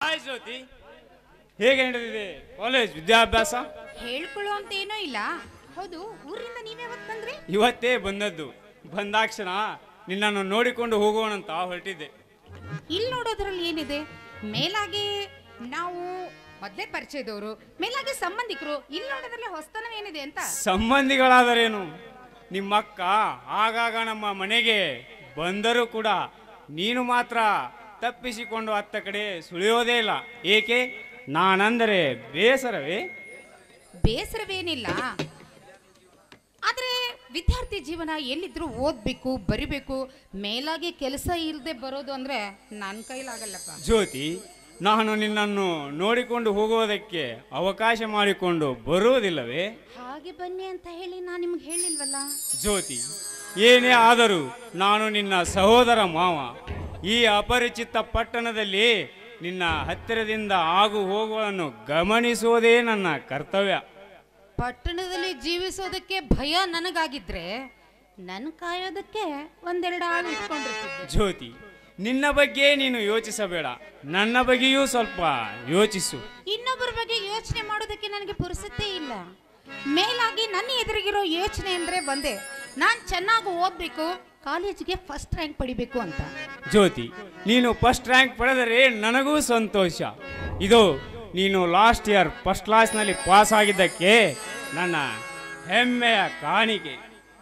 Hi ಜ್ಯೋತಿ ಹೇಗೆ ನಡೆದಿದೆ college ವಿದ್ಯಾಭ್ಯಾಸ ಹೇಳ್ಕೊಳ್ಳೋ ಏನೂ ಇಲ್ಲ ಹೌದು ಊರಿಂದ ನೀವ್ಯಾವತ್ತು ಬಂದ್ರಿ ಇವತ್ತೇ ಬಂದದ್ದು ಬಂದಾಕ್ಷಣ ನಿನ್ನನ್ನು ನೋಡಿಕೊಂಡು ಹೋಗೋಣಂತ ಹೊರಟಿದ್ದೆ ಇಲ್ಲಿ ನೋಡೋದ್ರಲ್ಲಿ ಏನಿದೆ ಮೇಲಾಗಿ ನಾವು ಮೊದಲೇ ಪರಿಚಯದವರು ಮೇಲಾಗಿ ಸಂಬಂಧಿಕರು ಇಲ್ಲಿ ನೋಡೋದ್ರಲ್ಲಿ ಹೊಸ್ತನ ಏನಿದೆ ಅಂತ ಸಂಬಂಧಿಗಳಾದರೇನು ನಿಮ್ಮಕ್ಕ ಆಗಾಗ ನಮ್ಮ ಮನೆಗೆ ಬಂದರೂ ಕೂಡ ನೀನು ಮಾತ್ರ ತಪ್ಪಿಸಿಕೊಂಡು ಅತ್ತ ಕಡೆ ಸುಳಿಯೋದೇ ಇಲ್ಲ ಏಕೆ ನಾನಂದರೆ ಬೇಸರವೇ ಬೇಸರವೇನಿಲ್ಲ ಆದ್ರೆ ವಿದ್ಯಾರ್ಥಿ ಜೀವನ ಎಲ್ಲಿದ್ರು ಓದ್ಬೇಕು ಬರಿಬೇಕು ಮೇಲಾಗಿ ಕೆಲಸ ಇಲ್ಲದೆ ಬರೋದು ಅಂದ್ರೆ ನನ್ನ ಕೈಲಾಗಲ್ಲಪ್ಪ ಜ್ಯೋತಿ ನಾನು ನಿನ್ನನ್ನು ನೋಡಿಕೊಂಡು ಹೋಗುವುದಕ್ಕೆ ಅವಕಾಶ ಮಾಡಿಕೊಂಡು ಬರುವುದಿಲ್ಲವೇ ಹಾಗೆ ಬನ್ನಿ ಅಂತ ಹೇಳಿ ನಾನು ನಿಮ್ಗೆ ಹೇಳಿಲ್ವಲ್ಲ ಜ್ಯೋತಿ ಏನೇ ಆದರೂ ನಾನು ನಿನ್ನ ಸಹೋದರ ಮಾವ ಈ ಅಪರಿಚಿತ ಪಟ್ಟಣದಲ್ಲಿ ನಿನ್ನ ಹತ್ತಿರದಿಂದ ಆಗು ಹೋಗುಗಳನ್ನು ಗಮನಿಸುವುದೇ ನನ್ನ ಕರ್ತವ್ಯ ಪಟ್ಟಣದಲ್ಲಿ ಜೀವಿಸೋದಕ್ಕೆ ಭಯ ನನಗಾಗಿದ್ರೆ ನನ್ ಕಾಯೋದಕ್ಕೆ ಒಂದೆರಡು ಆಳು ಇಟ್ಕೊಂಡಿರ್ತಿದ್ದೆ ಜ್ಯೋತಿ ನಿನ್ನ ಬಗ್ಗೆ ನೀನು ಯೋಚಿಸಬೇಡ ನನ್ನ ಬಗ್ಗೆಯೂ ಸ್ವಲ್ಪ ಯೋಚಿಸು ಇನ್ನೊಬ್ಬರ ಬಗ್ಗೆ ಯೋಚನೆ ಮಾಡೋದಕ್ಕೆ ನನಗೆ ಪುರುಸತ್ತೇ ಇಲ್ಲ ಮೇಲಾಗಿ ನನ್ನ ಎದುರಿಗಿರೋ ಯೋಚನೆ ಅಂದ್ರೆ ಒಂದೇ ನಾನ್ ಚೆನ್ನಾಗಿ ಓದ್ಬೇಕು ಕಾಲೇಜಿಗೆ ಫಸ್ಟ್ ರ್ಯಾಂಕ್ ಪಡಿಬೇಕು ಅಂತ ಜ್ಯೋತಿ ನೀನು ಫಸ್ಟ್ ರ್ಯಾಂಕ್ ಪಡೆದರೆ ನನಗೂ ಸಂತೋಷ ಇದು ನೀನು ಲಾಸ್ಟ್ ಇಯರ್ ಫಸ್ಟ್ ಕ್ಲಾಸ್ನಲ್ಲಿ ಪಾಸ್ ಆಗಿದ್ದಕ್ಕೆ ನನ್ನ ಹೆಮ್ಮೆಯ ಕಾಣಿಕೆ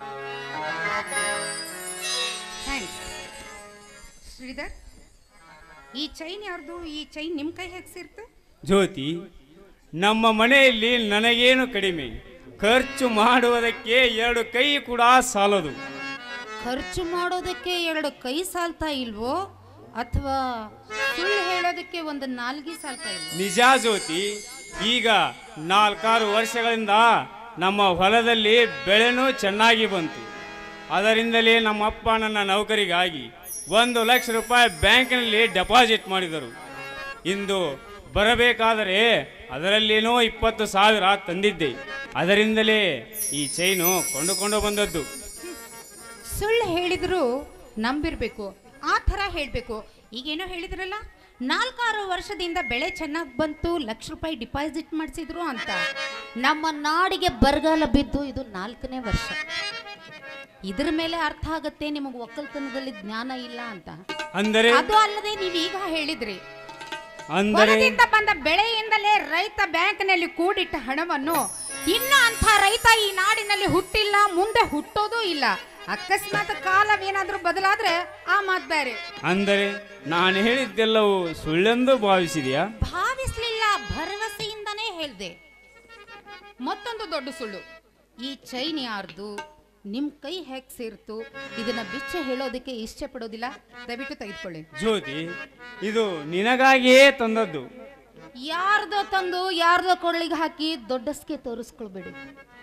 ಥ್ಯಾಂಕ್ಸ್ ಶ್ರೀಧರ್ ಈ ಚೈನ್ ಯಾರ್ದು ಈ ಚೈನ್ ನಿಮ್ ಕೈ ಹೇಗೆ ಸೇರ್ತು ಜ್ಯೋತಿ ನಮ್ಮ ಮನೆಯಲ್ಲಿ ನನಗೇನು ಕಡಿಮೆ ಖರ್ಚು ಮಾಡುವುದಕ್ಕೆ ಎರಡು ಕೈ ಕೂಡ ಸಾಲದು ಖರ್ಚು ಮಾಡೋದಕ್ಕೆ ಎರಡು ಕೈ ಸಾಲ್ತಾ ಇಲ್ವೋ ಅಥವಾ ಸುಳ್ಳು ಹೇಳೋದಕ್ಕೆ ಒಂದು ನಾಲ್ಗಿ ಸಾಲ್ತಾ ಇಲ್ವೋ ನಿಜ ಜ್ಯೋತಿ ಈಗ ನಾಲ್ಕಾರು ವರ್ಷಗಳಿಂದ ನಮ್ಮ ಹೊಲದಲ್ಲಿ ಬೆಳೆನೂ ಚೆನ್ನಾಗಿ ಬಂತು ಅದರಿಂದಲೇ ನಮ್ಮಪ್ಪ ನನ್ನ ನೌಕರಿಗಾಗಿ ಒಂದು ಲಕ್ಷ ರೂಪಾಯಿ ಬ್ಯಾಂಕಿನಲ್ಲಿ ಡೆಪಾಸಿಟ್ ಮಾಡಿದರು ಇಂದು ಬರಬೇಕಾದರೆ ಅದರಲ್ಲೇನೋ ಇಪ್ಪತ್ತು ಸಾವಿರ ತಂದಿದ್ದೆ ಅದರಿಂದಲೇ ಈ ಚೈನು ಕೊಂಡುಕೊಂಡು ಬಂದದ್ದು ಸುಳ್ಳು ಹೇಳಿದ್ರು ನಂಬಿರ್ಬೇಕು ಆ ಥರ ಹೇಳಬೇಕು ಈಗೇನೋ ಹೇಳಿದ್ರಲ್ಲ ನಾಲ್ಕಾರು ವರ್ಷದಿಂದ ಬೆಳೆ ಚೆನ್ನಾಗಿ ಬಂತು ಲಕ್ಷ ರೂಪಾಯಿ ಡಿಪಾಸಿಟ್ ಮಾಡಿಸಿದ್ರು ಅಂತ ನಮ್ಮ ನಾಡಿಗೆ ಬರಗಾಲ ಬಿದ್ದು ಇದು ನಾಲ್ಕನೇ ವರ್ಷ ಇದ್ರ ಮೇಲೆ ಅರ್ಥ ಆಗತ್ತೆ ನಿಮಗೆ ಒಕ್ಕಲ್ತನದಲ್ಲಿ ಜ್ಞಾನ ಇಲ್ಲ ಅಂತ ಅಂದರೆ ಅದು ಅಲ್ಲದೆ ನೀವು ಈಗ ಹೇಳಿದ್ರಿ ಅಂದರೆ ಹೊಲದಿಂದ ಬಂದ ಬೆಳೆಯಿಂದಲೇ ರೈತ ಬ್ಯಾಂಕ್ನಲ್ಲಿ ಕೂಡಿಟ್ಟ ಹಣವನ್ನು ಇನ್ನು ಅಂಥ ರೈತ ಈ ನಾಡಿನಲ್ಲಿ ಹುಟ್ಟಿಲ್ಲ ಮುಂದೆ ಹುಟ್ಟೋದೂ ಇಲ್ಲ ಅಕಸ್ಮಾತ್ ಕಾಲವೇನಾದ್ರೂ ಬದಲಾದ್ರೆ ಆ ಮಾತ್ ಬೇರೆ ಅಂದರೆ ನಾನು ಹೇಳಿದ್ದೆಲ್ಲವೂ ಸುಳ್ಳೆಂದು ಭಾವಿಸಿದೆಯಾ ಭಾವಿಸ್ಲಿಲ್ಲ ಭರವಸೆಯಿಂದನೇ ಹೇಳ್ದೆ ಮತ್ತೊಂದು ದೊಡ್ಡ ಸುಳ್ಳು ಈ ಚೈನ್ ಯಾರ್ದು ನಿಮ್ ಕೈ ಹೇಗ್ ಸೇರ್ತು ಇದನ್ನ ಬಿಚ್ಚ ಹೇಳೋದಕ್ಕೆ ಇಷ್ಟ ಪಡೋದಿಲ್ಲ ದಯವಿಟ್ಟು ತೆಗೆದುಕೊಳ್ಳಿ ಜ್ಯೋತಿ ಇದು ನಿನಗಾಗಿಯೇ ತಂದದ್ದು ಯಾರ್ದೋ ತಂದು ಯಾರ್ದೋ ಕೊರಳಿಗೆ ಹಾಕಿ ದೊಡ್ಡಸ್ಗೆ ತೋರಿಸ್ಕೊಳ್ಬೇಡಿ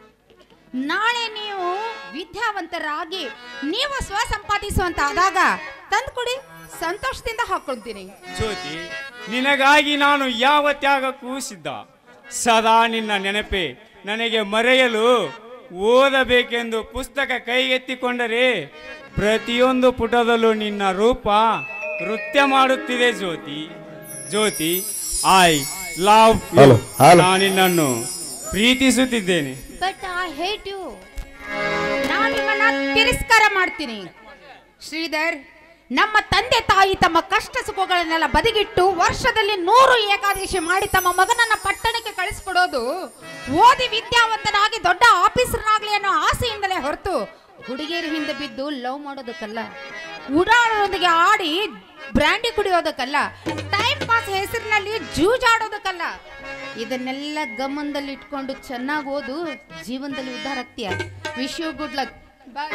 ನಾಳೆ ನೀವು ವಿದ್ಯಾವಂತರಾಗಿ ನೀವು ಸ್ವ ಸಂಪಾದಿಸುವಂತ ಆದಾಗ ತಂದ್ಕೊಡಿ ಸಂತೋಷದಿಂದ ಹಾಕೊಳ್ತೀನಿ ಜ್ಯೋತಿ ನಿನಗಾಗಿ ನಾನು ಯಾವ ತ್ಯಾಗಕ್ಕೂ ಸಿದ್ಧ ಸದಾ ನಿನ್ನ ನೆನಪೆ ನನಗೆ ಮರೆಯಲು ಓದಬೇಕೆಂದು ಪುಸ್ತಕ ಕೈಗೆತ್ತಿಕೊಂಡರೆ ಪ್ರತಿಯೊಂದು ಪುಟದಲ್ಲೂ ನಿನ್ನ ರೂಪ ನೃತ್ಯ ಮಾಡುತ್ತಿದೆ Jyothi Jyothi I love Hello, hello. ನಾನು ನಿನ್ನನ್ನು ಪ್ರೀತಿಸುತ್ತಿದ್ದೇನೆ ಬಟ್ ಐ ಹೇಟ್ ಯು ನಾನು ನಿಮ್ಮನ್ನ ತಿರಸ್ಕಾರ ಮಾಡ್ತೀನಿ ಶ್ರೀಧರ್ ನಮ್ಮ ತಂದೆ ತಾಯಿ ತಮ್ಮ ಕಷ್ಟ ಸುಖಗಳನ್ನೆಲ್ಲ ಬದಿಗಿಟ್ಟು ವರ್ಷದಲ್ಲಿ ನೂರು ಏಕಾದಶಿ ಮಾಡಿ ತಮ್ಮ ಮಗನನ್ನ ಪಟ್ಟಣಕ್ಕೆ ಕಳಿಸ್ಕೊಡೋದು ಓದಿ ವಿದ್ಯಾವಂತನಾಗಿ ದೊಡ್ಡ ಆಫೀಸರ್ನಾಗ್ಲಿ ಅನ್ನೋ ಆಸೆಯಿಂದಲೇ ಹೊರತು ಹುಡುಗಿಯರ ಹಿಂದೆ ಬಿದ್ದು ಲವ್ ಮಾಡೋದಕ್ಕಲ್ಲ ಉಡಾಳರೊಂದಿಗೆ ಆಡಿ ಬ್ರ್ಯಾಂಡಿ ಕುಡಿಯೋದಕ್ಕಲ್ಲ ಟೈಮ್ ಪಾಸ್ ಹೆಸರಿನಲ್ಲಿ ಜೂಜಾಡೋದಕ್ಕಲ್ಲ ಇದನ್ನೆಲ್ಲ ಗಮನದಲ್ಲಿ ಇಟ್ಕೊಂಡು ಚೆನ್ನಾಗಿ ಓದು ಜೀವನದಲ್ಲಿ ಉದ್ಧಾರ ಆಗ್ತೀಯ wish you good luck bye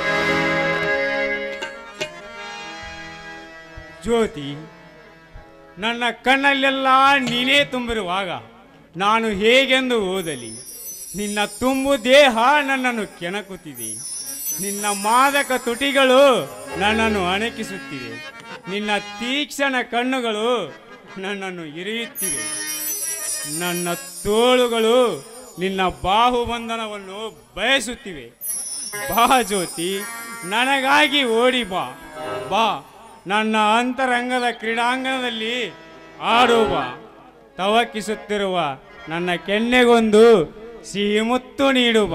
Jyothi ನನ್ನ ಕಣ್ಣಲ್ಲೆಲ್ಲ ನೀನೇ ತುಂಬಿರುವಾಗ ನಾನು ಹೇಗೆಂದು ಓದಲಿ ನಿನ್ನ ತುಂಬು ದೇಹ ನನ್ನನ್ನು ಕೆಣಕುತ್ತಿದೆ ನಿನ್ನ ಮಾದಕ ತುಟಿಗಳು ನನ್ನನ್ನು ಅಣಕಿಸುತ್ತಿವೆ ನಿನ್ನ ತೀಕ್ಷ್ಣ ಕಣ್ಣುಗಳು ನನ್ನನ್ನು ಇರಿಯುತ್ತಿವೆ ನನ್ನ ತೋಳುಗಳು ನಿನ್ನ ಬಾಹುಬಂಧನವನ್ನು ಬಯಸುತ್ತಿವೆ ಬಾ ಜ್ಯೋತಿ ನನಗಾಗಿ ಓಡಿ ಬಾ ಬಾ ನನ್ನ ಅಂತರಂಗದ ಕ್ರೀಡಾಂಗಣದಲ್ಲಿ ಆಡು ಬಾ ತವಕಿಸುತ್ತಿರುವ ನನ್ನ ಕೆನ್ನೆಗೊಂದು ಸಿಹಿ ಮುತ್ತು ನೀಡುವ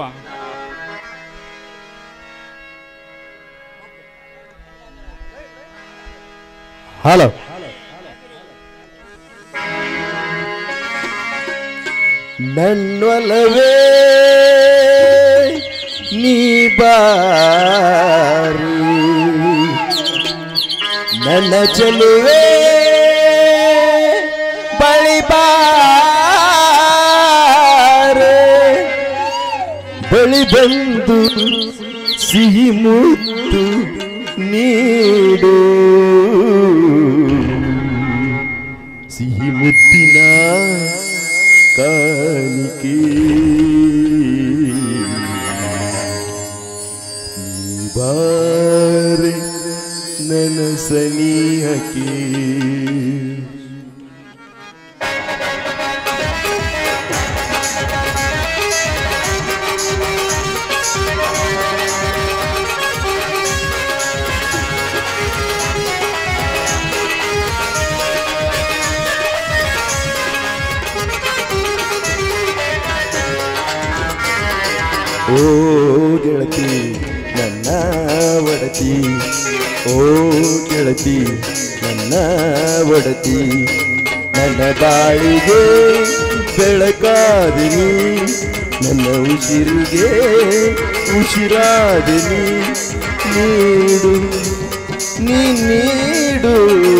ಹಲೋ ನನ್ನೊಲವೇ ನೀ ಬಾರಿ ನನ್ನ ಚೆಲುವೆ ಬಳಿ ಬಾರೆ ಬಳಿ ಬಂದು ಸಿಹಿ ಮುತ್ತು ನೀಡು ಸಿಹಿ ಮುತ್ತಿನ ಕಾಣಿಕೆ ನೀ ಬಾರೆ ನನ್ನ ಸನಿಹಕ್ಕೆ ಓ ಗೆಳತಿ ನನ್ನ ಒಡತಿ ಓ ಗೆಳತಿ ನನ್ನ ಒಡತಿ ನನ್ನ ಬಾಳಿಗೆ ಬೆಳಕಾದಿನಿ ನನ್ನ ಉಸಿರಿಗೆ ಉಸಿರಾದಿನಿ ನೀಡು ನೀ ನೀಡು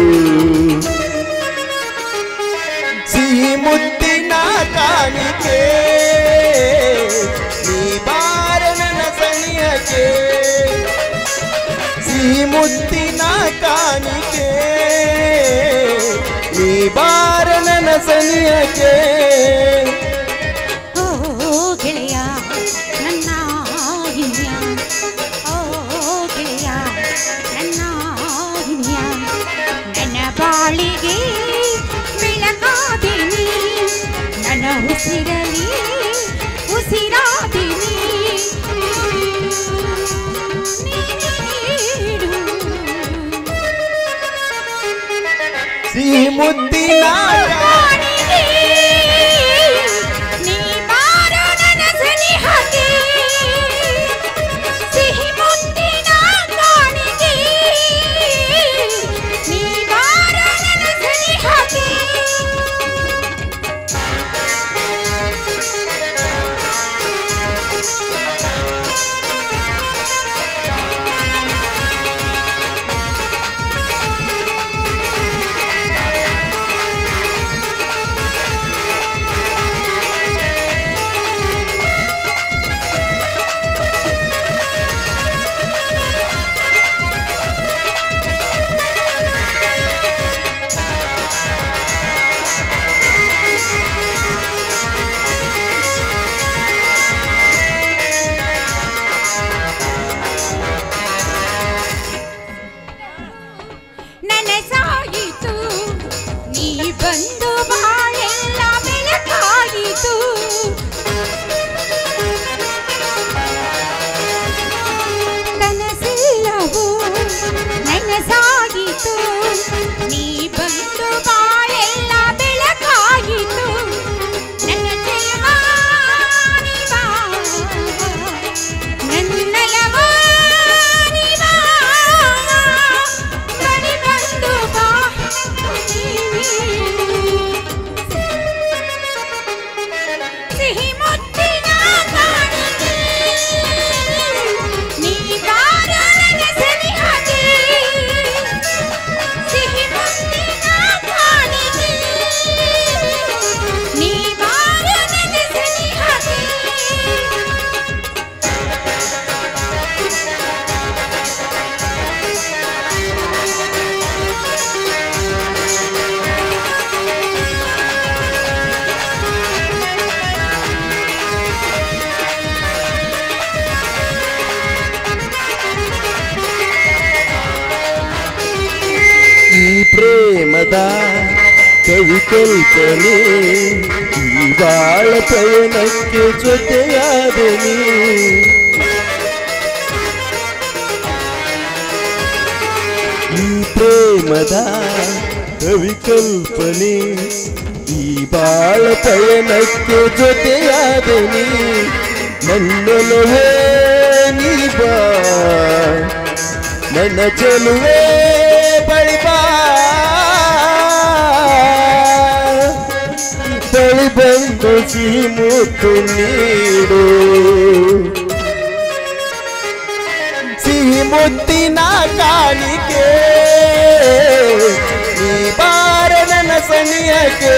ಸಿಹಿ ಮುತ್ತಿನ ಕಾಣಿಕೆ ನೀ ಬಾರ ನನ್ನ ಸನಿಯಕ್ಕೆ ಸಿಹಿ ಮುತ್ತಿನ ಕಾಣಿಕೆ ನೀ ಬಾರ ನನ್ನ ಸನಿಯಕ್ಕೆ ಓ ಗೆಳೆಯ ನನ್ನ ಹಿರಿಯ ಓ ಗೆಳೆಯ ನನ್ನ ಹಿರಿಯ ನನ್ನ ಬಾಳಿಗೆ ಬೆಳಕಾದಿನಿ ನನ್ನ ಉಸಿರಲಿ ಉಸಿರಾದಿನಿ ನೀಡು ಸಿಹಿ ಮುತ್ತಿನ ಕಾಣಿಕೆ ನೀ ಬಾರೋ ನನ್ನ ಸನಿಹಕ್ಕೆ ಸಿಹಿ ಮುತ್ತಿನ ಕಾಣಿಕೆ ನೀ ಬಾರೋ ನನ್ನ ಸನಿಹಕ್ಕೆ ನನಸಾಯಿತು ನೀ ಬಂದು ಬಾಳೆಲ್ಲ ಬೆಳಕಾಯಿತು ಕನಸೆಲ್ಲವೂ ನನಸಾಗಿತು ನೀ ಬಂದು ಬಾಳೆಲ್ಲ ಬೆಳಕಾಯಿತು ನನ್ನ ಜಯವಾನಿವಾ ನನ್ನಯವಾನಿವಾ ಬಳಿ ಬಂದು ಬಾ ಸಿಹಿ ಮುತ್ತಿನ ಕಾಣಿಕೆ ನೀ ಬಾರ ನನ್ನ ಸನಿಹಕ್ಕೆ ಸಿಹಿ ಮುತ್ತಿನ ಕಾಣಿಕೆ ನೀ ಬಾರ ನನ್ನ ಸನಿಹಕ್ಕೆ ಈ ಪ್ರೇಮದ ಕವಿ ಕಲ್ಪನೆ ಈ ಬಾಳ ಪಯಣಕ್ಕೆ ಜೊತೆಯಾದನಿ ಈ ಪ್ರೇಮದ ಕವಿ ಕಲ್ಪನೆ ಈ ಬಾ ಪಯಣಕ್ಕೆ ಜೊತೆಯಾದ ನೀ ನನ್ನೊಲವೇ ನೀ ಬಾ ನನ್ನ ಚೆಲುವೆ ಬಳಿ ಬಾ ಬಳಿ ಬಂದು ಸಿಹಿ ಮುತ್ತು ನೀಡು ಸಿಹಿ ಮುತ್ತಿನ ಕಾಣಿಕೆ ಈ ಬಾರ ನನ್ನ ಸನಿಯಕ್ಕೆ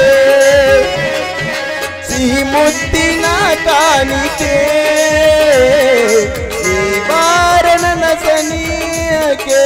ಸಿಹಿ ಮುತ್ತಿನ ಕಾಣಿಕೆ ಈ ಬಾರ ನನ್ನ ಸನಿಯಕ್ಕೆ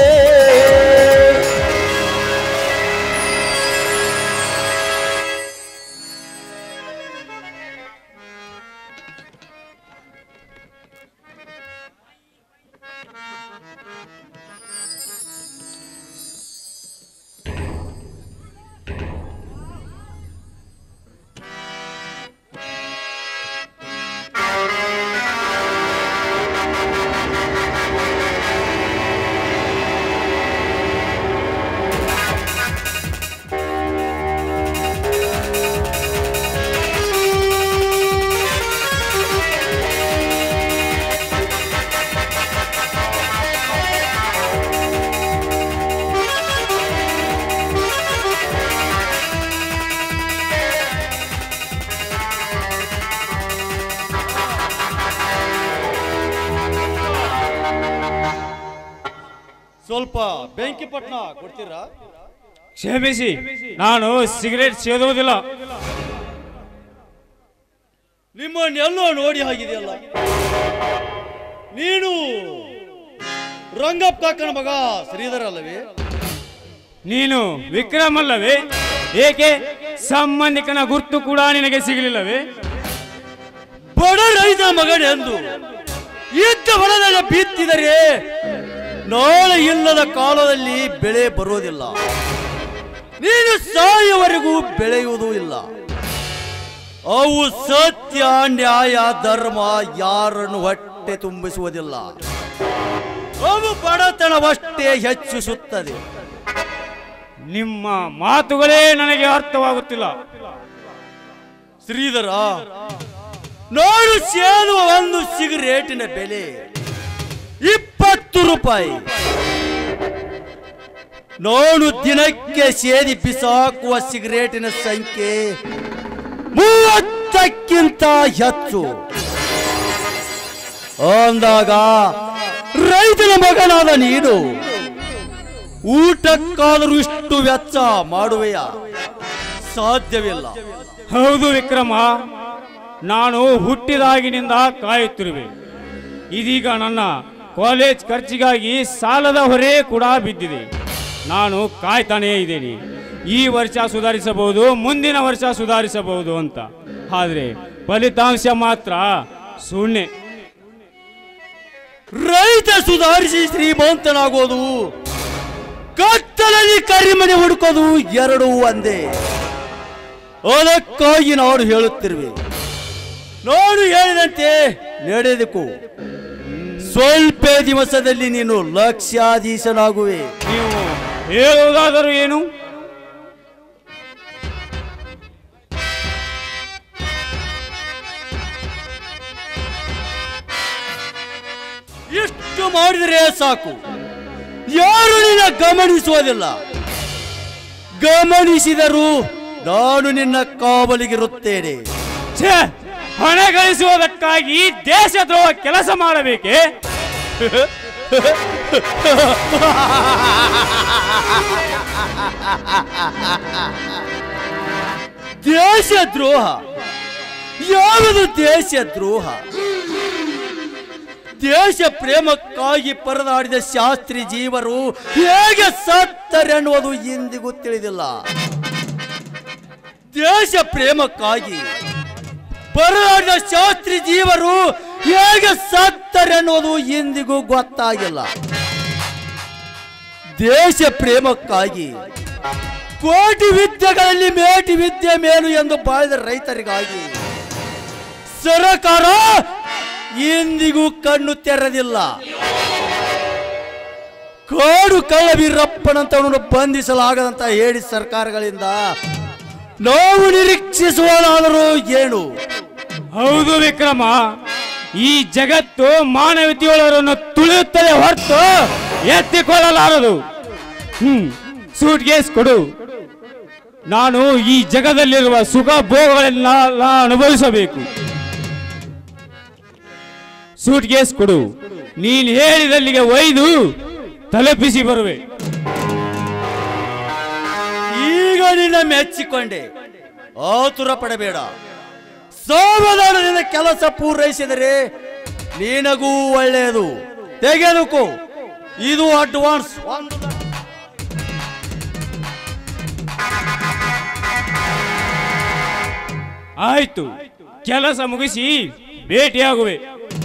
ಸ್ವಲ್ಪ ಬೆಂಕಿ ಪಟ್ನ ಕೊಡ್ತೀರಾ ಕ್ಷಮಿಸಿ ನಾನು ಸಿಗರೇಟ್ ಸೇದುವುದಿಲ್ಲ ನಿಮ್ಮನ್ನೆಲ್ಲೋ ನೋಡಿ ಆಗಿದೆಯಲ್ಲ ನೀನು ರಂಗಪ್ಪ ಕಾಕನ ಮಗ ಶ್ರೀಧರ ಅಲ್ಲವೇ ನೀನು ವಿಕ್ರಮ್ ಅಲ್ಲವೇ ಏಕೆ ಸಂಬಂಧಿಕನ ಗುರ್ತು ಕೂಡ ನಿನಗೆ ಸಿಗಲಿಲ್ಲವೇ ಬಡ ರೈತ ಮಗನೆಂದು ಇದ್ದ ಹೊಲದಲ್ಲಿ ಬಿತ್ತಿದರೆ ನಾಳೆ ಇಲ್ಲದ ಕಾಲದಲ್ಲಿ ಬೆಳೆ ಬರೋದಿಲ್ಲ ನೀನು ಸಾಯುವವರೆಗೂ ಬೆಳೆಯುವುದೂ ಇಲ್ಲ ಅವು ಸತ್ಯ ನ್ಯಾಯ ಧರ್ಮ ಯಾರನ್ನು ಹೊಟ್ಟೆ ತುಂಬಿಸುವುದಿಲ್ಲ ಅವು ಬಡತನವಷ್ಟೇ ಹೆಚ್ಚಿಸುತ್ತದೆ ನಿಮ್ಮ ಮಾತುಗಳೇ ನನಗೆ ಅರ್ಥವಾಗುತ್ತಿಲ್ಲ ಶ್ರೀಧರ ನಾನು ಸೇದುವ ಒಂದು ಸಿಗರೇಟಿನ ಬೆಲೆ ಇಪ್ಪತ್ತು ರೂಪಾಯಿ ನಾನು ದಿನಕ್ಕೆ ಸೇದಿ ಬಿಸಾಕುವ ಸಿಗರೇಟಿನ ಸಂಖ್ಯೆ ಮೂವತ್ತಕ್ಕಿಂತ ಹೆಚ್ಚು ಅಂದಾಗ ರೈತನ ಮಗನಾದ ನೀನು ಊಟಕ್ಕಾದರೂ ಇಷ್ಟು ವೆಚ್ಚ ಮಾಡುವೆಯಾ ಸಾಧ್ಯವಿಲ್ಲ ಹೌದು ವಿಕ್ರಮ ನಾನು ಹುಟ್ಟಿದಾಗಿನಿಂದ ಕಾಯುತ್ತಿರುವೆ ಇದೀಗ ನನ್ನ ಕಾಲೇಜ್ ಖರ್ಚಿಗಾಗಿ ಸಾಲದ ಹೊರೆ ಕೂಡ ಬಿದ್ದಿದೆ ನಾನು ಕಾಯ್ತಾನೇ ಇದ್ದೇನೆ ಈ ವರ್ಷ ಸುಧಾರಿಸಬಹುದು ಮುಂದಿನ ವರ್ಷ ಸುಧಾರಿಸಬಹುದು ಅಂತ ಆದರೆ ಫಲಿತಾಂಶ ಮಾತ್ರ ಶೂನ್ಯ ರೈತ ಸುಧಾರಿಸಿ ಶ್ರೀಮಂತನಾಗೋದು ಕತ್ತಲಲ್ಲಿ ಕರಿಮನೆ ಹುಡುಕೋದು ಎರಡೂ ಒಂದೇ ಅದಕ್ಕಾಗಿ ನಾನು ಹೇಳುತ್ತಿರುವೆ ನಾನು ಹೇಳಿದಂತೆ ನಡೆದಕ್ಕೂ ಸ್ವಲ್ಪ ದಿವಸದಲ್ಲಿ ನೀನು ಲಕ್ಷಾಧೀಶನಾಗುವೆ ನೀವು ಹೇಳುವುದಾದರೂ ಏನು ಇಷ್ಟು ಮಾಡಿದರೆ ಸಾಕು ಯಾರು ನಿನ್ನ ಗಮನಿಸುವುದಿಲ್ಲ ಗಮನಿಸಿದರೂ ನಾನು ನಿನ್ನ ಕಾವಲಿಗಿರುತ್ತೇನೆ ಛೇ ಹಣ ಗಳಿಸುವುದಕ್ಕಾಗಿ ದೇಶದ್ರೋಹ ಕೆಲಸ ಮಾಡಬೇಕೆ ದೇಶದ್ರೋಹ ಯಾವುದು ದೇಶದ್ರೋಹ ದೇಶ ಪ್ರೇಮಕ್ಕಾಗಿ ಪರದಾಡಿದ ಶಾಸ್ತ್ರಿ ಜೀವರು ಹೇಗೆ ಸತ್ತರೆನ್ನುವುದು ಇಂದಿಗೂ ತಿಳಿದಿಲ್ಲ ದೇಶ ಪ್ರೇಮಕ್ಕಾಗಿ ಪರದಾಡಿದ ಶಾಸ್ತ್ರಿ ಜೀವರು ಹೇಗೆ ಸತ್ತರೆನ್ನುವುದು ಇಂದಿಗೂ ಗೊತ್ತಾಗಿಲ್ಲ ದೇಶ ಪ್ರೇಮಕ್ಕಾಗಿ ಕೋಟಿ ವಿದ್ಯೆಗಳಲ್ಲಿ ಮೇಟಿ ವಿದ್ಯೆ ಮೇಲು ಎಂದು ಬಾಳಿದ ರೈತರಿಗಾಗಿ ಸರಕಾರ ಇಂದಿಗೂ ಕಣ್ಣು ತೆರೆದಿಲ್ಲ ಕಾಡು ಕಳ್ಳ ವೀರಪ್ಪನಂತವನನ್ನು ಬಂಧಿಸಲಾಗದಂತ ಹೇಳಿ ಸರ್ಕಾರಗಳಿಂದ ನಾವು ನಿರೀಕ್ಷಿಸುವನಾದರೂ ಏನು ಹೌದು ವಿಕ್ರಮ ಈ ಜಗತ್ತು ಮಾನವತೆಯೊಳರನ್ನು ತುಳಿಯುತ್ತದೆ ಹೊರತು ಎತ್ತಿಕೊಳ್ಳಲಾರದು ಹ್ಮ್ ಸೂಟ್ ಕೇಸ್ ಕೊಡು ನಾನು ಈ ಜಗದಲ್ಲಿರುವ ಸುಖ ಭೋಗಗಳನ್ನ ನಾ ಅನುಭವಿಸಬೇಕು ಸೂಟ್ ಕೇಸ್ ಕೊಡು ನೀನು ಹೇಳಿದಲ್ಲಿಗೆ ಒಯ್ದು ತಲುಪಿಸಿ ಬರುವೆ ಈಗ ನಿನ್ನ ಮೆಚ್ಚಿಕೊಂಡೆ ಆತುರ ಪಡಬೇಡ ಸಾವಧಾನದಿಂದ ಕೆಲಸ ಪೂರೈಸಿದರೆ ನಿನಗೂ ಒಳ್ಳೆಯದು ತೆಗೆದುಕೋ ಇದು ಅಡ್ವಾನ್ಸ್ ಒಂದು ಲಕ್ಷ. ಆಯ್ತು ಕೆಲಸ ಮುಗಿಸಿ ಭೇಟಿಯಾಗುವೆ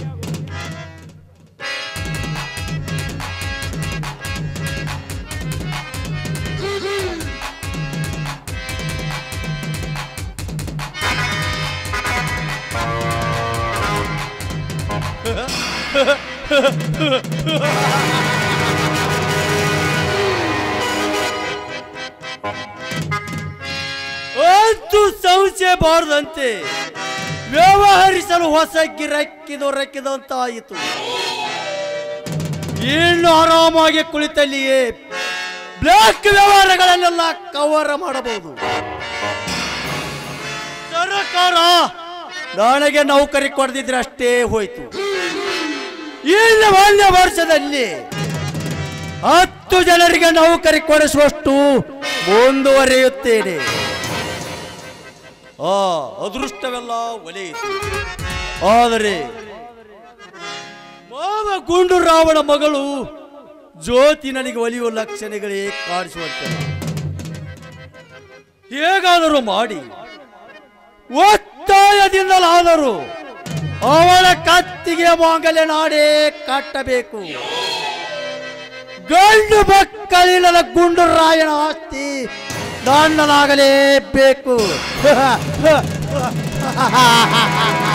ಅಂತೂ ಸಂಶಯ ಬಾರದಂತೆ ವ್ಯವಹರಿಸಲು ಹೊಸ ಗಿರಕ್ಕಿ ದೊರಕಿದಂತಾಯಿತು ಇನ್ನು ಆರಾಮಾಗಿ ಕುಳಿತಲ್ಲಿಯೇ ಬ್ಲಾಕ್ ವ್ಯವಹಾರಗಳನ್ನೆಲ್ಲ ಕವರ್ ಮಾಡಬಹುದು ಸರ್ಕಾರ ನನಗೆ ನೌಕರಿ ಕೊಡದಿದ್ರೆ ಅಷ್ಟೇ ಹೋಯ್ತು ಇನ್ನು ಒಂದು ವರ್ಷದಲ್ಲಿ ಹತ್ತು ಜನರಿಗೆ ನೌಕರಿ ಕೊಡಿಸುವಷ್ಟು ಮುಂದುವರಿಯುತ್ತೇನೆ ಆ ಅದೃಷ್ಟವೆಲ್ಲ ಒಲೆಯಿತು ಆದರೆ ಮಾವ ಗುಂಡು ರಾವಣ ಮಗಳು ಜ್ಯೋತಿ ನನಗೆ ಒಲಿಯುವ ಲಕ್ಷಣಗಳೇ ಕಾಣಿಸುವಂತೆ ಹೇಗಾದರೂ ಮಾಡಿ ಒತ್ತಾಯದಿಂದಲಾದರೂ ಅವಳ ಕತ್ತಿಗೆ ಮಾಂಗಲ್ಯ ನಾಡೇ ಕಟ್ಟಬೇಕು ಗಂಡು ಮಕ್ಕಳಿಲ್ಲದ ಗುಂಡು ರಾಯಣ ಆಸ್ತಿ ನನ್ನದಾಗಲೇಬೇಕು